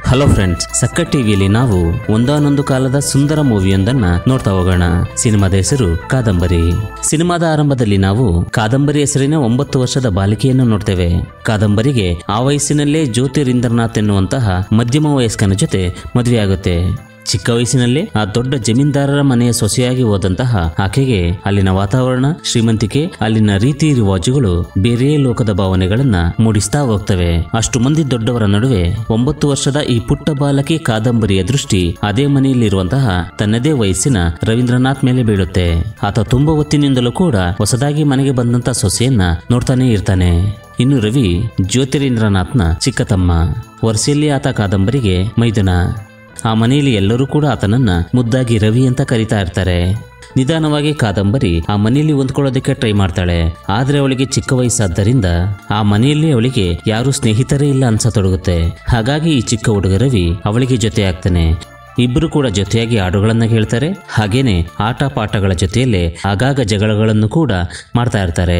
hello friends ಸಕ್ಕ ಟಿವಿಯಲ್ಲಿ ನಾವು ಒಂದಾನೊಂದು ಕಾಲದ ಸುಂದರ ಮೂವಿಯೊಂದನ್ನ ನೋಡ್ತಾ ಹೋಗೋಣ ಸಿನಿಮಾದ ಹೆಸರು ಕಾದಂಬರಿ ಸಿನಿಮಾದ ಆರಂಭದಲ್ಲಿ ನಾವು ಕಾದಂಬರಿ ಹೆಸರಿನ ಒಂಬತ್ತು ವರ್ಷದ ಬಾಲಿಕೆಯನ್ನು ನೋಡ್ತೇವೆ ಕಾದಂಬರಿಗೆ ಆ ವಯಸ್ಸಿನಲ್ಲೇ ಜ್ಯೋತಿರಿಂದ್ರನಾಥ್ ಎನ್ನುವಂತಹ ಮಧ್ಯಮ ವಯಸ್ಕನ ಜೊತೆ ಮದುವೆಯಾಗುತ್ತೆ ಚಿಕ್ಕ ವಯಸ್ಸಿನಲ್ಲೇ ಆ ದೊಡ್ಡ ಜಮೀನ್ದಾರರ ಮನೆಯ ಸೊಸೆಯಾಗಿ ಹೋದಂತಹ ಆಕೆಗೆ ಅಲ್ಲಿನ ವಾತಾವರಣ ಶ್ರೀಮಂತಿಕೆ ಅಲ್ಲಿನ ರೀತಿ ರಿವಾಜುಗಳು ಬೇರೆ ಲೋಕದ ಭಾವನೆಗಳನ್ನ ಮೂಡಿಸ್ತಾ ಹೋಗ್ತವೆ ಅಷ್ಟು ಮಂದಿ ದೊಡ್ಡವರ ನಡುವೆ ಒಂಬತ್ತು ವರ್ಷದ ಈ ಪುಟ್ಟ ಬಾಲಕಿ ಕಾದಂಬರಿಯ ದೃಷ್ಟಿ ಅದೇ ಮನೆಯಲ್ಲಿರುವಂತಹ ತನ್ನದೇ ವಯಸ್ಸಿನ ರವೀಂದ್ರನಾಥ್ ಮೇಲೆ ಬೀಳುತ್ತೆ ಆತ ತುಂಬಾ ಹೊತ್ತಿನಿಂದಲೂ ಕೂಡ ಹೊಸದಾಗಿ ಮನೆಗೆ ಬಂದಂತ ಸೊಸೆಯನ್ನ ನೋಡ್ತಾನೆ ಇರ್ತಾನೆ ಇನ್ನು ರವಿ ಜ್ಯೋತಿರೀಂದ್ರನಾಥ್ನ ಚಿಕ್ಕ ತಮ್ಮ ವರ್ಷೆಯಲ್ಲಿ ಆತ ಕಾದಂಬರಿಗೆ ಮೈದುನ ಆ ಮನೆಯಲ್ಲಿ ಎಲ್ಲರೂ ಕೂಡ ಆತನನ್ನ ಮುದ್ದಾಗಿ ರವಿ ಅಂತ ಕರೀತಾ ಇರ್ತಾರೆ ನಿಧಾನವಾಗಿ ಕಾದಂಬರಿ ಆ ಮನೆಯಲ್ಲಿ ಹೊಂದ್ಕೊಳ್ಳೋದಕ್ಕೆ ಟ್ರೈ ಮಾಡ್ತಾಳೆ ಆದ್ರೆ ಅವಳಿಗೆ ಚಿಕ್ಕ ವಯಸ್ಸಾದ್ದರಿಂದ ಆ ಮನೆಯಲ್ಲಿ ಅವಳಿಗೆ ಯಾರು ಸ್ನೇಹಿತರೇ ಇಲ್ಲ ಅನ್ಸತೊಡಗುತ್ತೆ ಹಾಗಾಗಿ ಈ ಚಿಕ್ಕ ಹುಡುಗ ರವಿ ಅವಳಿಗೆ ಜೊತೆ ಆಗ್ತಾನೆ ಇಬ್ಬರು ಕೂಡ ಜೊತೆಯಾಗಿ ಹಾಡುಗಳನ್ನ ಹೇಳ್ತಾರೆ ಹಾಗೇನೆ ಆಟ ಪಾಠಗಳ ಜೊತೆಯಲ್ಲೇ ಆಗಾಗ ಜಗಳಗಳನ್ನು ಕೂಡ ಮಾಡ್ತಾ ಇರ್ತಾರೆ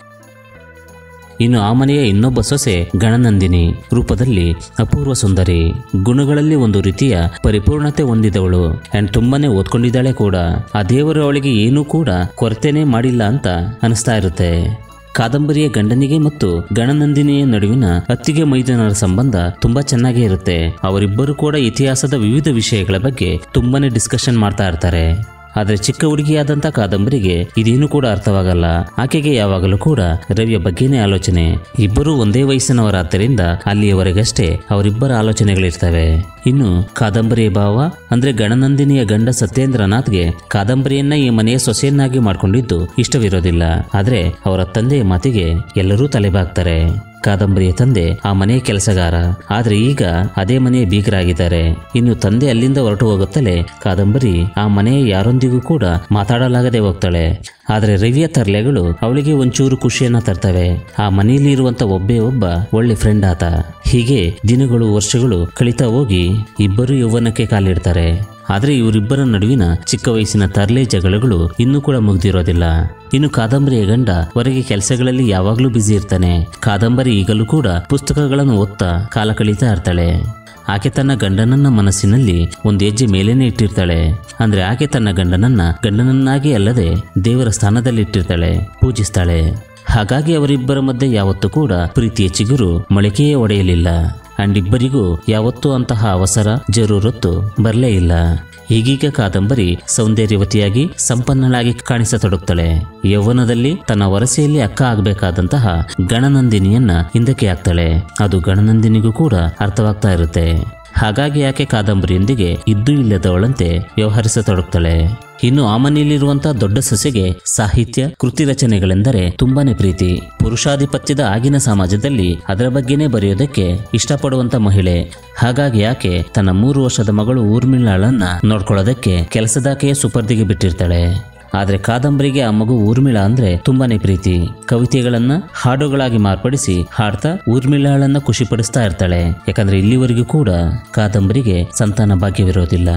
ಇನ್ನು ಆ ಮನೆಯ ಇನ್ನೊಬ್ಬ ಸೊಸೆ ಗಣನಂದಿನಿ ರೂಪದಲ್ಲಿ ಅಪೂರ್ವ ಸುಂದರಿ ಗುಣಗಳಲ್ಲಿ ಒಂದು ರೀತಿಯ ಪರಿಪೂರ್ಣತೆ ಹೊಂದಿದವಳು ಅಂಡ್ ತುಂಬಾನೇ ಓದ್ಕೊಂಡಿದ್ದಾಳೆ ಕೂಡ ಆ ದೇವರು ಅವಳಿಗೆ ಏನೂ ಕೂಡ ಕೊರತೆನೇ ಮಾಡಿಲ್ಲ ಅಂತ ಅನಿಸ್ತಾ ಇರುತ್ತೆ ಕಾದಂಬರಿಯ ಗಂಡನಿಗೆ ಮತ್ತು ಗಣನಂದಿನಿಯ ನಡುವಿನ ಅತ್ತಿಗೆ ಮೈದುನರ ಸಂಬಂಧ ತುಂಬಾ ಚೆನ್ನಾಗೇ ಇರುತ್ತೆ ಅವರಿಬ್ಬರು ಕೂಡ ಇತಿಹಾಸದ ವಿವಿಧ ವಿಷಯಗಳ ಬಗ್ಗೆ ತುಂಬಾನೇ ಡಿಸ್ಕಷನ್ ಮಾಡ್ತಾ ಇರ್ತಾರೆ ಆದ್ರೆ ಚಿಕ್ಕ ಹುಡುಗಿಯಾದಂತ ಕಾದಂಬರಿಗೆ ಇದೇನು ಕೂಡ ಅರ್ಥವಾಗಲ್ಲ ಆಕೆಗೆ ಯಾವಾಗಲೂ ಕೂಡ ರವಿಯ ಬಗ್ಗೆನೇ ಆಲೋಚನೆ ಇಬ್ಬರೂ ಒಂದೇ ವಯಸ್ಸಿನವರಾದ್ದರಿಂದ ಅಲ್ಲಿಯವರೆಗಷ್ಟೇ ಅವರಿಬ್ಬರ ಆಲೋಚನೆಗಳಿರ್ತವೆ ಇನ್ನು ಕಾದಂಬರಿಯ ಭಾವ ಅಂದ್ರೆ ಗಣನಂದಿನಿಯ ಗಂಡ ಸತ್ಯೇಂದ್ರನಾಥ್ಗೆ ಕಾದಂಬರಿಯನ್ನ ಈ ಮನೆಯ ಸೊಸೆಯನ್ನಾಗಿ ಮಾಡ್ಕೊಂಡಿದ್ದು ಇಷ್ಟವಿರೋದಿಲ್ಲ ಆದ್ರೆ ಅವರ ತಂದೆಯ ಮಾತಿಗೆ ಎಲ್ಲರೂ ತಲೆಬಾಗ್ತಾರೆ ಕಾದಂಬರಿಯ ತಂದೆ ಆ ಮನೆಯ ಕೆಲಸಗಾರ ಆದ್ರೆ ಈಗ ಅದೇ ಮನೆಯ ಬೀಗರಾಗಿದ್ದಾರೆ ಇನ್ನು ತಂದೆ ಅಲ್ಲಿಂದ ಹೊರಟು ಹೋಗುತ್ತಲೇ ಕಾದಂಬರಿ ಆ ಮನೆಯ ಯಾರೊಂದಿಗೂ ಕೂಡ ಮಾತಾಡಲಾಗದೆ ಹೋಗ್ತಾಳೆ ಆದ್ರೆ ರವಿಯ ತರ್ಲೆಗಳು ಅವಳಿಗೆ ಒಂಚೂರು ಖುಷಿಯನ್ನ ತರ್ತವೆ ಆ ಮನೆಯಲ್ಲಿ ಇರುವಂತ ಒಬ್ಬೇ ಒಬ್ಬ ಒಳ್ಳೆ ಫ್ರೆಂಡ್ ಆತ ಹೀಗೆ ದಿನಗಳು ವರ್ಷಗಳು ಕಳೀತಾ ಹೋಗಿ ಇಬ್ಬರು ಯೌವನಕ್ಕೆ ಕಾಲಿಡ್ತಾರೆ ಆದ್ರೆ ಇವರಿಬ್ಬರ ನಡುವಿನ ಚಿಕ್ಕ ವಯಸ್ಸಿನ ತರ್ಲೆ ಜಗಳಗಳು ಇನ್ನೂ ಕೂಡ ಮುಗ್ದಿರೋದಿಲ್ಲ ಇನ್ನು ಕಾದಂಬರಿಯ ಗಂಡ ಹೊರಗೆ ಕೆಲಸಗಳಲ್ಲಿ ಯಾವಾಗಲೂ ಬ್ಯುಸಿ ಇರ್ತಾನೆ ಕಾದಂಬರಿ ಈಗಲೂ ಕೂಡ ಪುಸ್ತಕಗಳನ್ನು ಓದ್ತಾ ಕಾಲ ಕಳೀತಾ ಇರ್ತಾಳೆ ಆಕೆ ತನ್ನ ಗಂಡನನ್ನ ಮನಸ್ಸಿನಲ್ಲಿ ಒಂದು ಹೆಜ್ಜೆ ಮೇಲೇನೆ ಇಟ್ಟಿರ್ತಾಳೆ ಅಂದ್ರೆ ಆಕೆ ತನ್ನ ಗಂಡನನ್ನ ಗಂಡನನ್ನಾಗಿ ಅಲ್ಲದೆ ದೇವರ ಸ್ಥಾನದಲ್ಲಿ ಇಟ್ಟಿರ್ತಾಳೆ ಪೂಜಿಸ್ತಾಳೆ ಹಾಗಾಗಿ ಅವರಿಬ್ಬರ ಮಧ್ಯೆ ಯಾವತ್ತೂ ಕೂಡ ಪ್ರೀತಿಯ ಚಿಗುರು ಮೊಳಕೆಯೇ ಒಡೆಯಲಿಲ್ಲ ಅಂಡ್ ಇಬ್ಬರಿಗೂ ಯಾವತ್ತೂ ಅಂತಹ ಅವಸರ ಜರೂರತ್ತು ಬರಲೇ ಇಲ್ಲ ಈಗೀಗ ಕಾದಂಬರಿ ಸೌಂದರ್ಯವತಿಯಾಗಿ ಸಂಪನ್ನಳಾಗಿ ಕಾಣಿಸತೊಡಗ್ತಾಳೆ ಯೌವನದಲ್ಲಿ ತನ್ನ ವರಸೆಯಲ್ಲಿ ಅಕ್ಕ ಆಗಬೇಕಾದಂತಹ ಗಣನಂದಿನಿಯನ್ನ ಹಿಂದಕ್ಕೆ ಹಾಕ್ತಾಳೆ ಅದು ಗಣನಂದಿನಿಗೂ ಕೂಡ ಅರ್ಥವಾಗ್ತಾ ಇರುತ್ತೆ ಹಾಗಾಗಿ ಆಕೆ ಕಾದಂಬರಿಯೊಂದಿಗೆ ಇದ್ದೂ ಇಲ್ಲದವಳಂತೆ ವ್ಯವಹರಿಸತೊಡಗ್ತಾಳೆ ಇನ್ನು ಆ ಮನೆಯಲ್ಲಿರುವಂತಹ ದೊಡ್ಡ ಸೊಸೆಗೆ ಸಾಹಿತ್ಯ ಕೃತಿ ರಚನೆಗಳೆಂದರೆ ತುಂಬಾನೇ ಪ್ರೀತಿ ಪುರುಷಾಧಿಪತ್ಯದ ಆಗಿನ ಸಮಾಜದಲ್ಲಿ ಅದರ ಬಗ್ಗೆನೇ ಬರೆಯೋದಕ್ಕೆ ಇಷ್ಟಪಡುವಂತ ಮಹಿಳೆ ಹಾಗಾಗಿ ಆಕೆ ತನ್ನ ಮೂರು ವರ್ಷದ ಮಗಳು ಊರ್ಮಿಳಾಳನ್ನ ನೋಡ್ಕೊಳ್ಳೋದಕ್ಕೆ ಕೆಲಸದಾಕೆಯ ಸುಪರ್ದಿಗೆ ಬಿಟ್ಟಿರ್ತಾಳೆ ಆದ್ರೆ ಕಾದಂಬರಿಗೆ ಆ ಮಗು ಊರ್ಮಿಳ ಅಂದ್ರೆ ತುಂಬಾನೇ ಪ್ರೀತಿ ಕವಿತೆಗಳನ್ನ ಹಾಡುಗಳಾಗಿ ಮಾರ್ಪಡಿಸಿ ಹಾಡ್ತಾ ಊರ್ಮಿಳಾಳನ್ನ ಖುಷಿಪಡಿಸ್ತಾ ಇರ್ತಾಳೆ ಯಾಕಂದ್ರೆ ಇಲ್ಲಿವರೆಗೂ ಕೂಡ ಕಾದಂಬರಿಗೆ ಸಂತಾನ ಭಾಗ್ಯವಿರೋದಿಲ್ಲ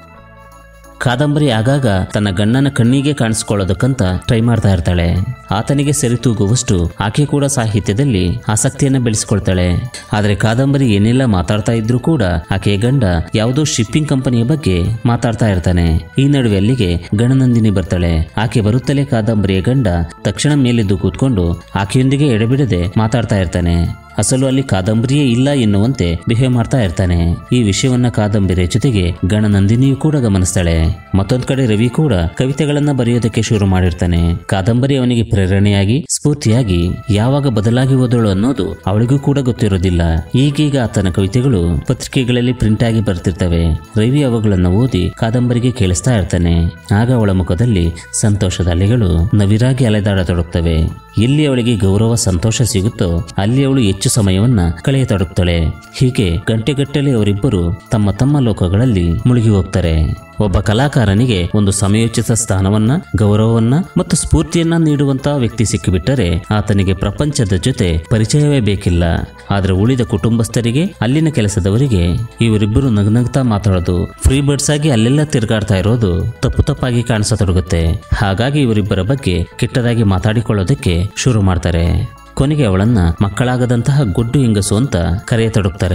ಕಾದಂಬರಿ ಆಗಾಗ ತನ್ನ ಗಂಡನ ಕಣ್ಣಿಗೆ ಕಾಣಿಸ್ಕೊಳ್ಳೋದಕ್ಕಂತ ಟ್ರೈ ಮಾಡ್ತಾ ಇರ್ತಾಳೆ ಆತನಿಗೆ ಸರಿತೂಗುವಷ್ಟು ಆಕೆ ಕೂಡ ಸಾಹಿತ್ಯದಲ್ಲಿ ಆಸಕ್ತಿಯನ್ನ ಬೆಳೆಸ್ಕೊಳ್ತಾಳೆ ಆದ್ರೆ ಕಾದಂಬರಿ ಏನೆಲ್ಲ ಮಾತಾಡ್ತಾ ಇದ್ರೂ ಕೂಡ ಆಕೆಯ ಗಂಡ ಯಾವುದೋ ಶಿಪ್ಪಿಂಗ್ ಕಂಪನಿಯ ಬಗ್ಗೆ ಮಾತಾಡ್ತಾ ಇರ್ತಾನೆ ಈ ನಡುವೆ ಅಲ್ಲಿಗೆ ಗಣನಂದಿನಿ ಬರ್ತಾಳೆ ಆಕೆ ಬರುತ್ತಲೇ ಕಾದಂಬರಿಯ ಗಂಡ ತಕ್ಷಣ ಮೇಲೆದ್ದು ಕೂತ್ಕೊಂಡು ಆಕೆಯೊಂದಿಗೆ ಎಡೆಬಿಡದೆ ಮಾತಾಡ್ತಾ ಇರ್ತಾನೆ ಅಸಲು ಅಲ್ಲಿ ಕಾದಂಬರಿಯೇ ಇಲ್ಲ ಎನ್ನುವಂತೆ ಬಿಹೇವ್ ಮಾಡ್ತಾ ಇರ್ತಾನೆ ಈ ವಿಷಯವನ್ನ ಕಾದಂಬರಿಯ ಜೊತೆಗೆ ಗಣನಂದಿನಿಯು ಕೂಡ ಗಮನಿಸ್ತಾಳೆ ಮತ್ತೊಂದ್ ಕಡೆ ರವಿ ಕೂಡ ಕವಿತೆಗಳನ್ನ ಬರೆಯೋದಕ್ಕೆ ಶುರು ಮಾಡಿರ್ತಾನೆ ಕಾದಂಬರಿ ಅವನಿಗೆ ಪ್ರೇರಣೆಯಾಗಿ ಸ್ಫೂರ್ತಿಯಾಗಿ ಯಾವಾಗ ಬದಲಾಗಿ ಹೋದಳು ಅನ್ನೋದು ಅವಳಿಗೂ ಕೂಡ ಗೊತ್ತಿರೋದಿಲ್ಲ ಈಗೀಗ ಆತನ ಕವಿತೆಗಳು ಪತ್ರಿಕೆಗಳಲ್ಲಿ ಪ್ರಿಂಟ್ ಆಗಿ ಬರ್ತಿರ್ತವೆ ರವಿ ಅವುಗಳನ್ನ ಓದಿ ಕಾದಂಬರಿಗೆ ಕೇಳಿಸ್ತಾ ಇರ್ತಾನೆ ಆಗ ಅವಳ ಮುಖದಲ್ಲಿ ಸಂತೋಷದ ಅಲೆಗಳು ನವಿರಾಗಿ ಅಲೆದಾಡತೊಡಗ್ತವೆ ಎಲ್ಲಿ ಅವಳಿಗೆ ಗೌರವ ಸಂತೋಷ ಸಿಗುತ್ತೋ ಅಲ್ಲಿ ಅವಳು ಹೆಚ್ಚು ಸಮಯವನ್ನ ಕಳೆಯತೊಡಗ್ತಾಳೆ ಹೀಗೆ ಗಂಟೆಗಟ್ಟಲೆ ಅವರಿಬ್ಬರು ತಮ್ಮ ತಮ್ಮ ಲೋಕಗಳಲ್ಲಿ ಮುಳುಗಿ ಹೋಗ್ತಾರೆ ಒಬ್ಬ ಕಲಾಕಾರನಿಗೆ ಒಂದು ಸಮಯೋಚಿತ ಸ್ಥಾನವನ್ನ ಗೌರವವನ್ನ ಮತ್ತು ಸ್ಫೂರ್ತಿಯನ್ನ ನೀಡುವಂತಹ ವ್ಯಕ್ತಿ ಸಿಕ್ಕಿಬಿಟ್ಟರೆ ಆತನಿಗೆ ಪ್ರಪಂಚದ ಜೊತೆ ಪರಿಚಯವೇ ಬೇಕಿಲ್ಲ ಆದ್ರೆ ಉಳಿದ ಕುಟುಂಬಸ್ಥರಿಗೆ ಅಲ್ಲಿನ ಕೆಲಸದವರಿಗೆ ಇವರಿಬ್ಬರು ನಗ್ನಗ್ತಾ ಮಾತಾಡೋದು ಫ್ರೀ ಬರ್ಡ್ಸ್ ಆಗಿ ಅಲ್ಲೆಲ್ಲ ತಿರುಗಾಡ್ತಾ ಇರೋದು ತಪ್ಪು ತಪ್ಪಾಗಿ ಕಾಣಿಸತೊಡಗುತ್ತೆ ಹಾಗಾಗಿ ಇವರಿಬ್ಬರ ಬಗ್ಗೆ ಕೆಟ್ಟದಾಗಿ ಮಾತಾಡಿಕೊಳ್ಳೋದಕ್ಕೆ ಶುರು ಮಾಡ್ತಾರೆ ಕೊನೆಗೆ ಅವಳನ್ನ ಮಕ್ಕಳಾಗದಂತಹ ಗೊಡ್ಡು ಹೆಂಗಸು ಅಂತ ಕರೆಯತೊಡಗ್ತಾರೆ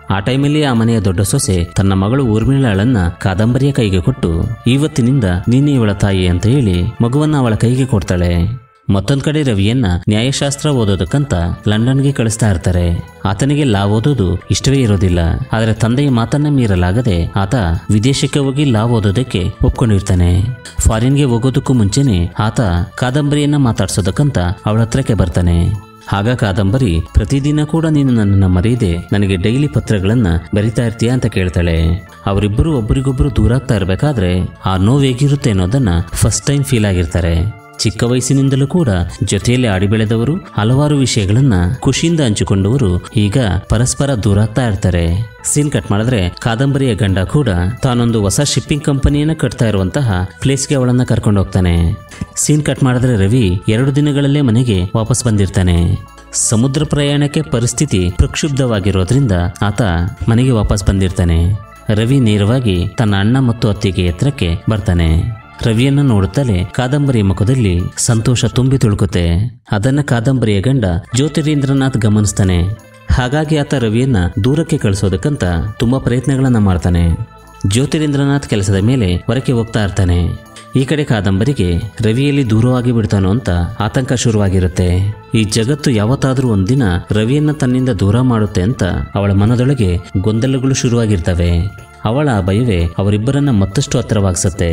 ಆ ಟೈಮಲ್ಲಿ ಆ ಮನೆಯ ದೊಡ್ಡ ಸೊಸೆ ತನ್ನ ಮಗಳು ಊರ್ಮಿಳಾಳನ್ನ ಕಾದಂಬರಿಯ ಕೈಗೆ ಕೊಟ್ಟು ಇವತ್ತಿನಿಂದ ನೀನೇ ಇವಳ ತಾಯಿ ಅಂತ ಹೇಳಿ ಮಗುವನ್ನ ಅವಳ ಕೈಗೆ ಕೊಡ್ತಾಳೆ ಮತ್ತೊಂದ್ ಕಡೆ ರವಿಯನ್ನ ನ್ಯಾಯಶಾಸ್ತ್ರ ಓದೋದಕ್ಕಂತ ಲಂಡನ್ಗೆ ಕಳಿಸ್ತಾ ಇರ್ತಾರೆ ಆತನಿಗೆ ಲಾ ಓದೋದು ಇಷ್ಟವೇ ಇರೋದಿಲ್ಲ ಆದರೆ ತಂದೆಯ ಮಾತನ್ನ ಮೀರಲಾಗದೆ ಆತ ವಿದೇಶಕ್ಕೆ ಹೋಗಿ ಲಾ ಓದೋದಕ್ಕೆ ಒಪ್ಕೊಂಡಿರ್ತಾನೆ ಫಾರಿನ್ಗೆ ಹೋಗೋದಕ್ಕೂ ಮುಂಚೆನೆ ಆತ ಕಾದಂಬರಿಯನ್ನ ಮಾತಾಡ್ಸೋದಕ್ಕಂತ ಅವಳ ಹತ್ರಕ್ಕೆ ಬರ್ತಾನೆ ಆಗ ಕಾದಂಬರಿ ಪ್ರತಿದಿನ ಕೂಡ ನೀನು ನನ್ನನ್ನು ಮರೆಯದೆ ನನಗೆ ಡೈಲಿ ಪತ್ರಗಳನ್ನ ಬರಿತಾ ಇರ್ತೀಯ ಅಂತ ಕೇಳ್ತಾಳೆ ಅವರಿಬ್ಬರು ಒಬ್ಬರಿಗೊಬ್ಬರು ದೂರ ಆಗ್ತಾ ಇರಬೇಕಾದ್ರೆ ಆ ನೋವು ಹೇಗಿರುತ್ತೆ ಅನ್ನೋದನ್ನ ಫಸ್ಟ್ ಟೈಮ್ ಫೀಲ್ ಆಗಿರ್ತಾರೆ ಚಿಕ್ಕ ವಯಸ್ಸಿನಿಂದಲೂ ಕೂಡ ಜೊತೆಯಲ್ಲಿ ಆಡಿ ಬೆಳೆದವರು ಹಲವಾರು ವಿಷಯಗಳನ್ನ ಖುಷಿಯಿಂದ ಹಂಚಿಕೊಂಡವರು ಈಗ ಪರಸ್ಪರ ದೂರ ಆಗ್ತಾ ಇರ್ತಾರೆ ಸೀನ್ ಕಟ್ ಮಾಡಿದ್ರೆ ಕಾದಂಬರಿಯ ಗಂಡ ಕೂಡ ತಾನೊಂದು ಹೊಸ ಶಿಪ್ಪಿಂಗ್ ಕಂಪನಿಯನ್ನ ಕಟ್ತಾ ಇರುವಂತಹ ಪ್ಲೇಸ್ಗೆ ಅವಳನ್ನ ಕರ್ಕೊಂಡು ಹೋಗ್ತಾನೆ ಸೀನ್ ಕಟ್ ಮಾಡಿದ್ರೆ ರವಿ ಎರಡು ದಿನಗಳಲ್ಲೇ ಮನೆಗೆ ವಾಪಸ್ ಬಂದಿರ್ತಾನೆ ಸಮುದ್ರ ಪ್ರಯಾಣಕ್ಕೆ ಪರಿಸ್ಥಿತಿ ಪ್ರಕ್ಷುಬ್ಧವಾಗಿರೋದ್ರಿಂದ ಆತ ಮನೆಗೆ ವಾಪಸ್ ಬಂದಿರ್ತಾನೆ ರವಿ ನೇರವಾಗಿ ತನ್ನ ಅಣ್ಣ ಮತ್ತು ಅತ್ತಿಗೆ ಎತ್ತರಕ್ಕೆ ಬರ್ತಾನೆ ರವಿಯನ್ನ ನೋಡುತ್ತಲೇ ಕಾದಂಬರಿಯ ಮುಖದಲ್ಲಿ ಸಂತೋಷ ತುಂಬಿ ತುಳುಕುತ್ತೆ ಅದನ್ನ ಕಾದಂಬರಿಯ ಗಂಡ ಜ್ಯೋತಿರೀಂದ್ರನಾಥ್ ಗಮನಿಸ್ತಾನೆ ಹಾಗಾಗಿ ಆತ ರವಿಯನ್ನ ದೂರಕ್ಕೆ ಕಳಿಸೋದಕ್ಕಂತ ತುಂಬಾ ಪ್ರಯತ್ನಗಳನ್ನ ಮಾಡ್ತಾನೆ ಜ್ಯೋತಿರೀಂದ್ರನಾಥ್ ಕೆಲಸದ ಮೇಲೆ ಹೊರಕ್ಕೆ ಹೋಗ್ತಾ ಇರ್ತಾನೆ ಈ ಕಡೆ ಕಾದಂಬರಿಗೆ ರವಿಯಲ್ಲಿ ದೂರವಾಗಿ ಬಿಡ್ತಾನೋ ಅಂತ ಆತಂಕ ಶುರುವಾಗಿರುತ್ತೆ ಈ ಜಗತ್ತು ಯಾವತ್ತಾದ್ರೂ ಒಂದಿನ ರವಿಯನ್ನ ತನ್ನಿಂದ ದೂರ ಮಾಡುತ್ತೆ ಅಂತ ಅವಳ ಮನದೊಳಗೆ ಗೊಂದಲಗಳು ಶುರುವಾಗಿರ್ತವೆ ಅವಳ ಆ ಭಯವೇ ಅವರಿಬ್ಬರನ್ನ ಮತ್ತಷ್ಟು ಹತ್ತಿರವಾಗಿಸುತ್ತೆ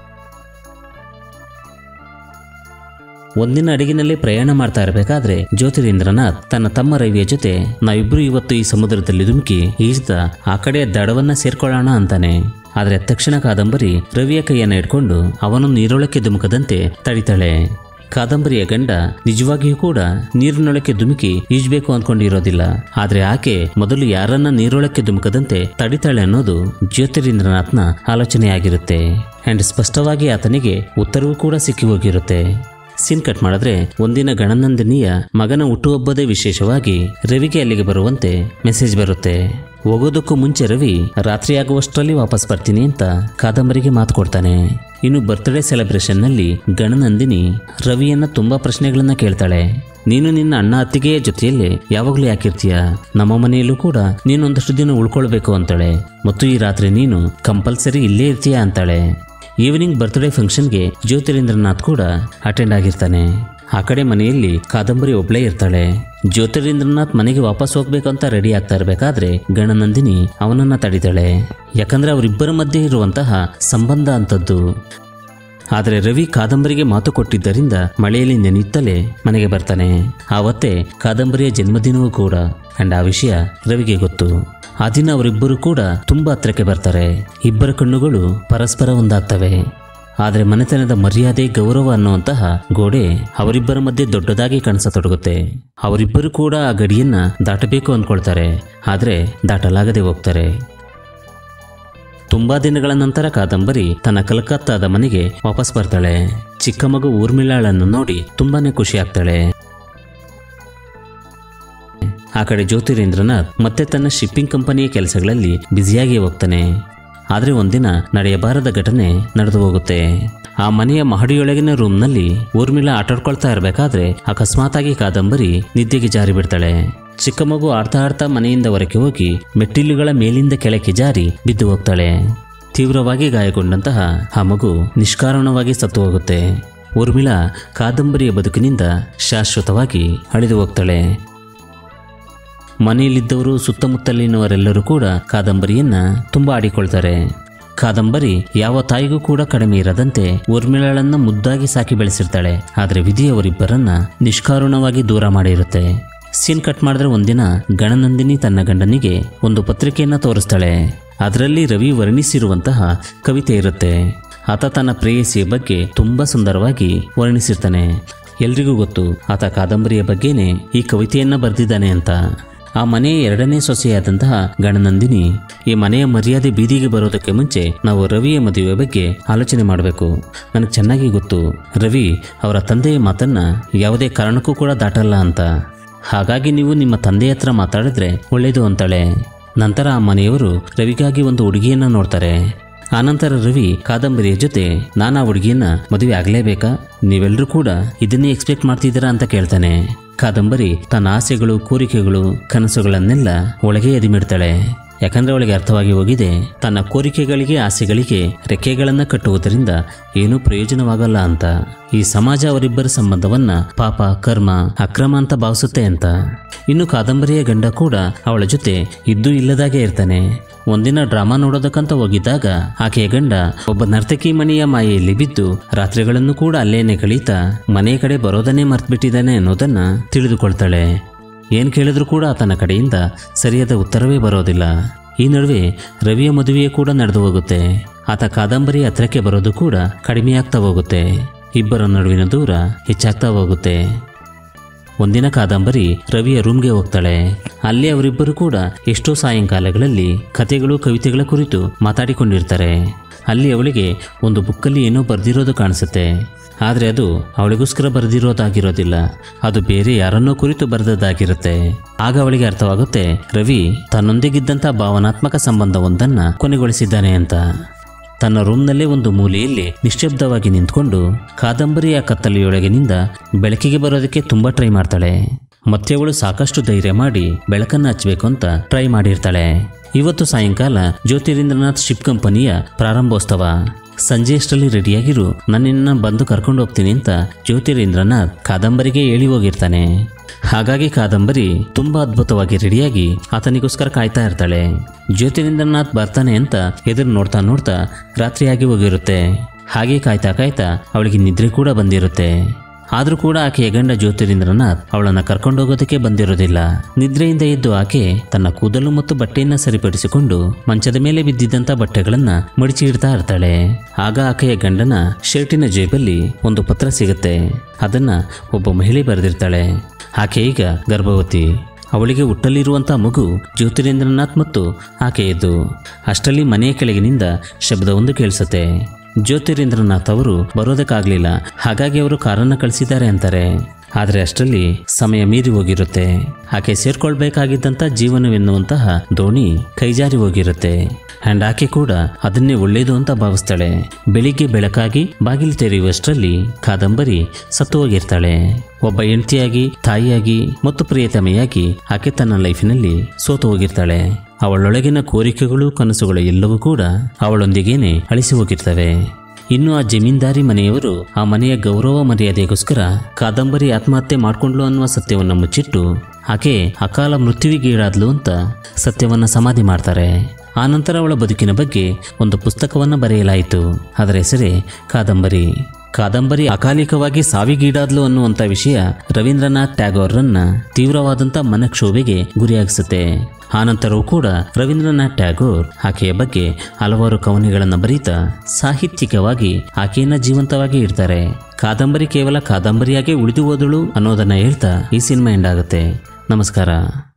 ಒಂದಿನ ಅಡಿಗಿನಲ್ಲಿ ಪ್ರಯಾಣ ಮಾಡ್ತಾ ಇರಬೇಕಾದ್ರೆ ಜ್ಯೋತಿರೀಂದ್ರನಾಥ್ ತನ್ನ ತಮ್ಮ ರವಿಯ ಜೊತೆ ನಾವಿಬ್ರು ಇವತ್ತು ಈ ಸಮುದ್ರದಲ್ಲಿ ಧುಮುಕಿ ಈಜ್ದ ಆ ಕಡೆಯ ದಡವನ್ನ ಸೇರ್ಕೊಳ್ಳೋಣ ಅಂತಾನೆ ಆದ್ರೆ ತಕ್ಷಣ ಕಾದಂಬರಿ ರವಿಯ ಕೈಯನ್ನ ಇಟ್ಕೊಂಡು ಅವನನ್ನು ನೀರೊಳಕ್ಕೆ ಧುಮುಕದಂತೆ ತಡಿತಾಳೆ ಕಾದಂಬರಿಯ ಗಂಡ ನಿಜವಾಗಿಯೂ ಕೂಡ ನೀರಿನೊಳಕ್ಕೆ ಧುಮುಕಿ ಈಜ್ಬೇಕು ಅಂದ್ಕೊಂಡಿರೋದಿಲ್ಲ ಆದ್ರೆ ಆಕೆ ಮೊದಲು ಯಾರನ್ನ ನೀರೊಳಕ್ಕೆ ಧುಮುಕದಂತೆ ತಡಿತಾಳೆ ಅನ್ನೋದು ಜ್ಯೋತಿರೀಂದ್ರನಾಥ್ನ ಆಲೋಚನೆಯಾಗಿರುತ್ತೆ ಅಂಡ್ ಸ್ಪಷ್ಟವಾಗಿ ಆತನಿಗೆ ಉತ್ತರವೂ ಕೂಡ ಸಿಕ್ಕಿ ಹೋಗಿರುತ್ತೆ ಸೀನ್ ಕಟ್ ಮಾಡಿದ್ರೆ ಒಂದಿನ ಗಣನಂದಿನಿಯ ಮಗನ ಹುಟ್ಟುಹಬ್ಬದೇ ವಿಶೇಷವಾಗಿ ರವಿಗೆ ಅಲ್ಲಿಗೆ ಬರುವಂತೆ ಮೆಸೇಜ್ ಬರುತ್ತೆ ಹೋಗೋದಕ್ಕೂ ಮುಂಚೆ ರವಿ ರಾತ್ರಿ ಆಗುವಷ್ಟರಲ್ಲಿ ವಾಪಸ್ ಬರ್ತೀನಿ ಅಂತ ಕಾದಂಬರಿಗೆ ಮಾತು ಕೊಡ್ತಾನೆ ಇನ್ನು ಬರ್ತ್ಡೇ ಸೆಲೆಬ್ರೇಷನ್ನಲ್ಲಿ ಗಣನಂದಿನಿ ರವಿಯನ್ನ ತುಂಬಾ ಪ್ರಶ್ನೆಗಳನ್ನ ಕೇಳ್ತಾಳೆ ನೀನು ನಿನ್ನ ಅಣ್ಣ ಅತ್ತಿಗೆಯ ಜೊತೆಯಲ್ಲಿ ಯಾವಾಗಲೂ ಯಾಕಿರ್ತೀಯ ನಮ್ಮ ಮನೆಯಲ್ಲೂ ಕೂಡ ನೀನೊಂದಷ್ಟು ದಿನ ಉಳ್ಕೊಳ್ಬೇಕು ಅಂತಾಳೆ ಮತ್ತು ಈ ರಾತ್ರಿ ನೀನು ಕಂಪಲ್ಸರಿ ಇಲ್ಲೇ ಇರ್ತೀಯ ಅಂತಾಳೆ ಈವ್ನಿಂಗ್ ಬರ್ತ್ಡೇ ಫಂಕ್ಷನ್ಗೆ ಜ್ಯೋತಿರೀಂದ್ರನಾಥ್ ಕೂಡ ಅಟೆಂಡ್ ಆಗಿರ್ತಾನೆ ಆ ಕಡೆ ಮನೆಯಲ್ಲಿ ಕಾದಂಬರಿ ಒಬ್ಳೇ ಇರ್ತಾಳೆ ಜ್ಯೋತಿರೀಂದ್ರನಾಥ್ ಮನೆಗೆ ವಾಪಸ್ ಹೋಗ್ಬೇಕಂತ ರೆಡಿ ಆಗ್ತಾ ಇರಬೇಕಾದ್ರೆ ಗಣನಂದಿನಿ ಅವನನ್ನ ತಡಿತಾಳೆ ಯಾಕಂದ್ರೆ ಅವರಿಬ್ಬರ ಮಧ್ಯೆ ಇರುವಂತಹ ಸಂಬಂಧ ಅಂತದ್ದು ಆದರೆ ರವಿ ಕಾದಂಬರಿಗೆ ಮಾತು ಕೊಟ್ಟಿದ್ದರಿಂದ ಮಳೆಯಲ್ಲಿ ನೆನೆಯುತ್ತಲೇ ಮನೆಗೆ ಬರ್ತಾನೆ ಆವತ್ತೇ ಕಾದಂಬರಿಯ ಜನ್ಮದಿನವೂ ಕೂಡ ಅಂಡ್ ಆ ವಿಷಯ ರವಿಗೆ ಗೊತ್ತು ಆ ದಿನ ಅವರಿಬ್ಬರು ಕೂಡ ತುಂಬಾ ಹತ್ರಕ್ಕೆ ಬರ್ತಾರೆ ಇಬ್ಬರ ಕಣ್ಣುಗಳು ಪರಸ್ಪರ ಒಂದಾಗ್ತವೆ ಆದರೆ ಮನೆತನದ ಮರ್ಯಾದೆ ಗೌರವ ಅನ್ನುವಂತಹ ಗೋಡೆ ಅವರಿಬ್ಬರ ಮಧ್ಯೆ ದೊಡ್ಡದಾಗಿ ಕಾಣಿಸತೊಡಗುತ್ತೆ ಅವರಿಬ್ಬರು ಕೂಡ ಆ ಗಡಿಯನ್ನ ದಾಟಬೇಕು ಅಂದ್ಕೊಳ್ತಾರೆ ಆದರೆ ದಾಟಲಾಗದೆ ಹೋಗ್ತಾರೆ ತುಂಬಾ ದಿನಗಳ ನಂತರ ಕಾದಂಬರಿ ತನ್ನ ಕಲ್ಕತ್ತಾದ ಮನೆಗೆ ವಾಪಸ್ ಬರ್ತಾಳೆ ಚಿಕ್ಕ ಮಗು ಊರ್ಮಿಳಾಳನ್ನು ನೋಡಿ ತುಂಬಾನೇ ಖುಷಿ ಆಗ್ತಾಳೆ ಆ ಕಡೆ ಜ್ಯೋತಿರೇಂದ್ರನಾಥ್ ಮತ್ತೆ ತನ್ನ ಶಿಪ್ಪಿಂಗ್ ಕಂಪನಿಯ ಕೆಲಸಗಳಲ್ಲಿ ಬ್ಯುಸಿಯಾಗಿ ಹೋಗ್ತಾನೆ ಆದರೆ ಒಂದಿನ ನಡೆಯಬಾರದ ಘಟನೆ ನಡೆದು ಹೋಗುತ್ತೆ ಆ ಮನೆಯ ಮಹಡಿಯೊಳಗಿನ ರೂಮ್ನಲ್ಲಿ ಊರ್ಮಿಳಾ ಆಟಾಡ್ಕೊಳ್ತಾ ಇರಬೇಕಾದ್ರೆ ಅಕಸ್ಮಾತಾಗಿ ಕಾದಂಬರಿ ನಿದ್ದೆಗೆ ಜಾರಿ ಬಿಡ್ತಾಳೆ ಚಿಕ್ಕ ಮಗು ಆಡ್ತಾ ಆಡ್ತಾ ಮನೆಯಿಂದ ಹೊರಗೆ ಹೋಗಿ ಮೆಟ್ಟಿಲುಗಳ ಮೇಲಿಂದ ಕೆಳಕ್ಕೆ ಜಾರಿ ಬಿದ್ದು ಹೋಗ್ತಾಳೆ ತೀವ್ರವಾಗಿ ಗಾಯಗೊಂಡಂತಹ ಆ ಮಗು ನಿಷ್ಕಾರಣವಾಗಿ ಸತ್ತು ಹೋಗುತ್ತೆ ಊರ್ಮಿಳಾ ಕಾದಂಬರಿಯ ಬದುಕಿನಿಂದ ಶಾಶ್ವತವಾಗಿ ಅಳಿದು ಹೋಗ್ತಾಳೆ ಮನೆಯಲ್ಲಿದ್ದವರು ಸುತ್ತಮುತ್ತಲಿನವರೆಲ್ಲರೂ ಕೂಡ ಕಾದಂಬರಿಯನ್ನ ತುಂಬಾ ಆಡಿಕೊಳ್ತಾರೆ ಕಾದಂಬರಿ ಯಾವ ತಾಯಿಗೂ ಕೂಡ ಕಡಿಮೆ ಇರದಂತೆ ಊರ್ಮಿಳಳನ್ನ ಮುದ್ದಾಗಿ ಸಾಕಿ ಬೆಳೆಸಿರ್ತಾಳೆ ಆದರೆ ವಿಧಿಯವರಿಬ್ಬರನ್ನ ನಿಷ್ಕಾರುಣವಾಗಿ ದೂರ ಮಾಡಿರುತ್ತೆ ಸೀನ್ ಕಟ್ ಮಾಡಿದ್ರೆ ಒಂದಿನ ಗಣನಂದಿನಿ ತನ್ನ ಗಂಡನಿಗೆ ಒಂದು ಪತ್ರಿಕೆಯನ್ನ ತೋರಿಸ್ತಾಳೆ ಅದರಲ್ಲಿ ರವಿ ವರ್ಣಿಸಿರುವಂತಹ ಕವಿತೆ ಇರುತ್ತೆ ಆತ ತನ್ನ ಪ್ರೇಯಸಿಯ ಬಗ್ಗೆ ತುಂಬಾ ಸುಂದರವಾಗಿ ವರ್ಣಿಸಿರ್ತಾನೆ ಎಲ್ರಿಗೂ ಗೊತ್ತು ಆತ ಕಾದಂಬರಿಯ ಬಗ್ಗೆನೇ ಈ ಕವಿತೆಯನ್ನ ಬರೆದಿದ್ದಾನೆ ಅಂತ ಆ ಮನೆಯ ಎರಡನೇ ಸೊಸೆಯಾದಂತಹ ಗಣನಂದಿನಿ ಈ ಮನೆಯ ಮರ್ಯಾದೆ ಬೀದಿಗೆ ಬರೋದಕ್ಕೆ ಮುಂಚೆ ನಾವು ರವಿಯ ಮದುವೆ ಬಗ್ಗೆ ಆಲೋಚನೆ ಮಾಡಬೇಕು ನನಗೆ ಚೆನ್ನಾಗಿ ಗೊತ್ತು ರವಿ ಅವರ ತಂದೆಯ ಮಾತನ್ನ ಯಾವುದೇ ಕಾರಣಕ್ಕೂ ಕೂಡ ದಾಟಲ್ಲ ಅಂತ ಹಾಗಾಗಿ ನೀವು ನಿಮ್ಮ ತಂದೆ ಹತ್ರ ಮಾತಾಡಿದ್ರೆ ಒಳ್ಳೇದು ಅಂತಾಳೆ ನಂತರ ಆ ಮನೆಯವರು ರವಿಗಾಗಿ ಒಂದು ಹುಡುಗಿಯನ್ನ ನೋಡ್ತಾರೆ ಆನಂತರ ರವಿ ಕಾದಂಬರಿಯ ಜೊತೆ ನಾನು ಆ ಹುಡುಗಿಯನ್ನ ಮದುವೆ ಆಗಲೇಬೇಕಾ ನೀವೆಲ್ಲರೂ ಕೂಡ ಇದನ್ನೇ ಎಕ್ಸ್ಪೆಕ್ಟ್ ಮಾಡ್ತಿದ್ದೀರಾ ಅಂತ ಕೇಳ್ತಾನೆ ಕಾದಂಬರಿ ತನ್ನ ಆಸೆಗಳು ಕೋರಿಕೆಗಳು ಕನಸುಗಳನ್ನೆಲ್ಲ ಒಳಗೆ ಎದಿಮಿಡ್ತಾಳೆ ಯಾಕಂದ್ರೆ ಅವಳಿಗೆ ಅರ್ಥವಾಗಿ ಹೋಗಿದೆ ತನ್ನ ಕೋರಿಕೆಗಳಿಗೆ ಆಸೆಗಳಿಗೆ ರೆಕ್ಕೆಗಳನ್ನ ಕಟ್ಟುವುದರಿಂದ ಏನೂ ಪ್ರಯೋಜನವಾಗಲ್ಲ ಅಂತ ಈ ಸಮಾಜ ಅವರಿಬ್ಬರ ಸಂಬಂಧವನ್ನ ಪಾಪ ಕರ್ಮ ಅಕ್ರಮ ಅಂತ ಭಾವಿಸುತ್ತೆ ಅಂತ ಇನ್ನು ಕಾದಂಬರಿಯ ಗಂಡ ಕೂಡ ಅವಳ ಜೊತೆ ಇದ್ದೂ ಇಲ್ಲದಾಗೆ ಇರ್ತಾನೆ ಒಂದಿನ ಡ್ರಾಮಾ ನೋಡೋದಕ್ಕಂತ ಹೋಗಿದ್ದಾಗ ಆಕೆಯ ಗಂಡ ಒಬ್ಬ ನರ್ತಕಿ ಮಣಿಯ ಮಾಯೆಯಲ್ಲಿ ಬಿದ್ದು ರಾತ್ರಿಗಳನ್ನು ಕೂಡ ಅಲ್ಲೇನೆ ಕಳೀತಾ ಮನೆ ಕಡೆ ಬರೋದನ್ನೇ ಮರ್ತ್ಬಿಟ್ಟಿದ್ದಾನೆ ಅನ್ನೋದನ್ನ ತಿಳಿದುಕೊಳ್ತಾಳೆ ಏನ್ ಕೇಳಿದ್ರೂ ಕೂಡ ಆತನ ಕಡೆಯಿಂದ ಸರಿಯಾದ ಉತ್ತರವೇ ಬರೋದಿಲ್ಲ ಈ ನಡುವೆ ರವಿಯ ಮದುವೆಯೇ ಕೂಡ ನಡೆದು ಹೋಗುತ್ತೆ ಆತ ಕಾದಂಬರಿ ಹತ್ರಕ್ಕೆ ಬರೋದು ಕೂಡ ಕಡಿಮೆಯಾಗ್ತಾ ಹೋಗುತ್ತೆ ಇಬ್ಬರ ನಡುವಿನ ದೂರ ಹೆಚ್ಚಾಗ್ತಾ ಹೋಗುತ್ತೆ ಒಂದಿನ ಕಾದಂಬರಿ ರವಿಯ ರೂಮ್ಗೆ ಹೋಗ್ತಾಳೆ ಅಲ್ಲಿ ಅವರಿಬ್ಬರು ಕೂಡ ಎಷ್ಟೋ ಸಾಯಂಕಾಲಗಳಲ್ಲಿ ಕಥೆಗಳು ಕವಿತೆಗಳ ಕುರಿತು ಮಾತಾಡಿಕೊಂಡಿರ್ತಾರೆ ಅಲ್ಲಿ ಅವಳಿಗೆ ಒಂದು ಬುಕ್ಕಲ್ಲಿ ಏನೋ ಬರೆದಿರೋದು ಕಾಣಿಸುತ್ತೆ ಆದರೆ ಅದು ಅವಳಿಗೋಸ್ಕರ ಬರೆದಿರೋದಾಗಿರೋದಿಲ್ಲ ಅದು ಬೇರೆ ಯಾರನ್ನೋ ಕುರಿತು ಬರೆದದ್ದಾಗಿರುತ್ತೆ ಆಗ ಅವಳಿಗೆ ಅರ್ಥವಾಗುತ್ತೆ ರವಿ ತನ್ನೊಂದಿಗಿದ್ದಂಥ ಭಾವನಾತ್ಮಕ ಸಂಬಂಧವೊಂದನ್ನು ಕೊನೆಗೊಳಿಸಿದ್ದಾನೆ ಅಂತ ತನ್ನ ರೂಮ್ನಲ್ಲೇ ಒಂದು ಮೂಲೆಯಲ್ಲಿ ನಿಶ್ಶಬ್ದವಾಗಿ ನಿಂತ್ಕೊಂಡು ಕಾದಂಬರಿಯ ಕತ್ತಲೆಯೊಳಗಿನಿಂದ ಬೆಳಕಿಗೆ ಬರೋದಕ್ಕೆ ತುಂಬಾ ಟ್ರೈ ಮಾಡ್ತಾಳೆ ಮತ್ತೆ ಅವಳು ಸಾಕಷ್ಟು ಧೈರ್ಯ ಮಾಡಿ ಬೆಳಕನ್ನ ಹಚ್ಚಬೇಕು ಅಂತ ಟ್ರೈ ಮಾಡಿರ್ತಾಳೆ ಇವತ್ತು ಸಾಯಂಕಾಲ ಜ್ಯೋತಿರೀಂದ್ರನಾಥ್ ಶಿಪ್ ಕಂಪನಿಯ ಪ್ರಾರಂಭೋತ್ಸವ ಸಂಜೆ ಅಷ್ಟರಲ್ಲಿ ರೆಡಿಯಾಗಿರು ನನ್ನನ್ನ ಬಂದು ಕರ್ಕೊಂಡು ಹೋಗ್ತೀನಿ ಅಂತ ಜ್ಯೋತಿರೀಂದ್ರನಾಥ್ ಕಾದಂಬರಿಗೆ ಹೇಳಿ ಹೋಗಿರ್ತಾನೆ ಹಾಗಾಗಿ ಕಾದಂಬರಿ ತುಂಬಾ ಅದ್ಭುತವಾಗಿ ರೆಡಿಯಾಗಿ ಆತನಿಗೋಸ್ಕರ ಕಾಯ್ತಾ ಇರ್ತಾಳೆ ಜ್ಯೋತಿರೀಂದ್ರನಾಥ್ ಬರ್ತಾನೆ ಅಂತ ಎದುರು ನೋಡ್ತಾ ನೋಡ್ತಾ ರಾತ್ರಿಯಾಗಿ ಹೋಗಿರುತ್ತೆ ಹಾಗೆ ಕಾಯ್ತಾ ಕಾಯ್ತಾ ಅವಳಿಗೆ ನಿದ್ರೆ ಕೂಡ ಬಂದಿರುತ್ತೆ ಆದರೂ ಕೂಡ ಆಕೆಯ ಗಂಡ ಜ್ಯೋತಿರೀಂದ್ರನಾಥ್ ಅವಳನ್ನ ಕರ್ಕೊಂಡೋಗೋದಕ್ಕೆ ಬಂದಿರೋದಿಲ್ಲ ನಿದ್ರೆಯಿಂದ ಎದ್ದು ಆಕೆ ತನ್ನ ಕೂದಲು ಮತ್ತು ಬಟ್ಟೆಯನ್ನ ಸರಿಪಡಿಸಿಕೊಂಡು ಮಂಚದ ಮೇಲೆ ಬಿದ್ದಿದ್ದಂಥ ಬಟ್ಟೆಗಳನ್ನ ಮಡಿಚಿ ಇಡ್ತಾ ಇರ್ತಾಳೆ ಆಗ ಆಕೆಯ ಗಂಡನ ಶರ್ಟಿನ ಜೇಬಲ್ಲಿ ಒಂದು ಪತ್ರ ಸಿಗುತ್ತೆ ಅದನ್ನ ಒಬ್ಬ ಮಹಿಳೆ ಬರೆದಿರ್ತಾಳೆ ಆಕೆ ಈಗ ಗರ್ಭವತಿ ಅವಳಿಗೆ ಹುಟ್ಟಲಿರುವಂಥ ಮಗು ಜ್ಯೋತಿರೇಂದ್ರನಾಥ್ ಮತ್ತು ಆಕೆಯದ್ದು ಅಷ್ಟರಲ್ಲಿ ಮನೆಯ ಕೆಳಗಿನಿಂದ ಶಬ್ದವೊಂದು ಕೇಳಿಸುತ್ತೆ ಜ್ಯೋತಿರೇಂದ್ರನಾಥ್ ಅವರು ಬರೋದಕ್ಕಾಗಲಿಲ್ಲ ಹಾಗಾಗಿ ಅವರು ಕಾರನ್ನು ಕಳಿಸಿದ್ದಾರೆ ಅಂತಾರೆ ಆದರೆ ಅಷ್ಟರಲ್ಲಿ ಸಮಯ ಮೀರಿ ಹೋಗಿರುತ್ತೆ ಆಕೆ ಸೇರ್ಕೊಳ್ಬೇಕಾಗಿದ್ದಂಥ ಜೀವನವೆನ್ನುವಂತಹ ದೋಣಿ ಕೈಜಾರಿ ಹೋಗಿರುತ್ತೆ ಅಂಡ್ ಆಕೆ ಕೂಡ ಅದನ್ನೇ ಒಳ್ಳೇದು ಅಂತ ಭಾವಿಸ್ತಾಳೆ ಬೆಳಿಗ್ಗೆ ಬೆಳಕಾಗಿ ಬಾಗಿಲು ತೆರೆಯುವಷ್ಟರಲ್ಲಿ ಕಾದಂಬರಿ ಸತ್ತು ಹೋಗಿರ್ತಾಳೆ ಒಬ್ಬ ಹೆಂಡತಿಯಾಗಿ ತಾಯಿಯಾಗಿ ಮತ್ತು ಪ್ರಿಯತಮೆಯಾಗಿ ಆಕೆ ತನ್ನ ಲೈಫಿನಲ್ಲಿ ಸೋತು ಹೋಗಿರ್ತಾಳೆ ಅವಳೊಳಗಿನ ಕೋರಿಕೆಗಳು ಕನಸುಗಳು ಎಲ್ಲವೂ ಕೂಡ ಅವಳೊಂದಿಗೇನೆ ಅಳಿಸಿ ಹೋಗಿರ್ತವೆ ಇನ್ನು ಆ ಜಮೀನ್ದಾರಿ ಮನೆಯವರು ಆ ಮನೆಯ ಗೌರವ ಮರ್ಯಾದೆಗೋಸ್ಕರ ಕಾದಂಬರಿ ಆತ್ಮಹತ್ಯೆ ಮಾಡ್ಕೊಂಡ್ಲು ಅನ್ನುವ ಸತ್ಯವನ್ನು ಮುಚ್ಚಿಟ್ಟು ಆಕೆ ಅಕಾಲ ಮೃತ್ಯುವಿಗೀಡಾದ್ಲು ಅಂತ ಸತ್ಯವನ್ನ ಸಮಾಧಿ ಮಾಡ್ತಾರೆ ಆನಂತರ ಅವಳ ಬದುಕಿನ ಬಗ್ಗೆ ಒಂದು ಪುಸ್ತಕವನ್ನು ಬರೆಯಲಾಯಿತು ಅದರ ಹೆಸರೇ ಕಾದಂಬರಿ ಕಾದಂಬರಿ ಅಕಾಲಿಕವಾಗಿ ಸಾವಿಗೀಡಾದ್ಲು ಅನ್ನುವಂಥ ವಿಷಯ ರವೀಂದ್ರನಾಥ್ ಟ್ಯಾಗೋರ್ರನ್ನ ತೀವ್ರವಾದಂಥ ಮನಕ್ಷೋಭೆಗೆ ಗುರಿಯಾಗಿಸುತ್ತೆ ಆನಂತರವೂ ಕೂಡ ರವೀಂದ್ರನಾಥ್ ಟ್ಯಾಗೋರ್ ಆಕೆಯ ಬಗ್ಗೆ ಹಲವಾರು ಕವನಗಳನ್ನು ಬರೀತಾ ಸಾಹಿತ್ಯಿಕವಾಗಿ ಆಕೆಯನ್ನ ಜೀವಂತವಾಗಿ ಇಡ್ತಾರೆ ಕಾದಂಬರಿ ಕೇವಲ ಕಾದಂಬರಿಯಾಗೆ ಉಳಿದು ಹೋದಳು ಅನ್ನೋದನ್ನ ಹೇಳ್ತಾ ಈ ಸಿನಿಮಾ ಎಂಡ್ ಆಗುತ್ತೆ ನಮಸ್ಕಾರ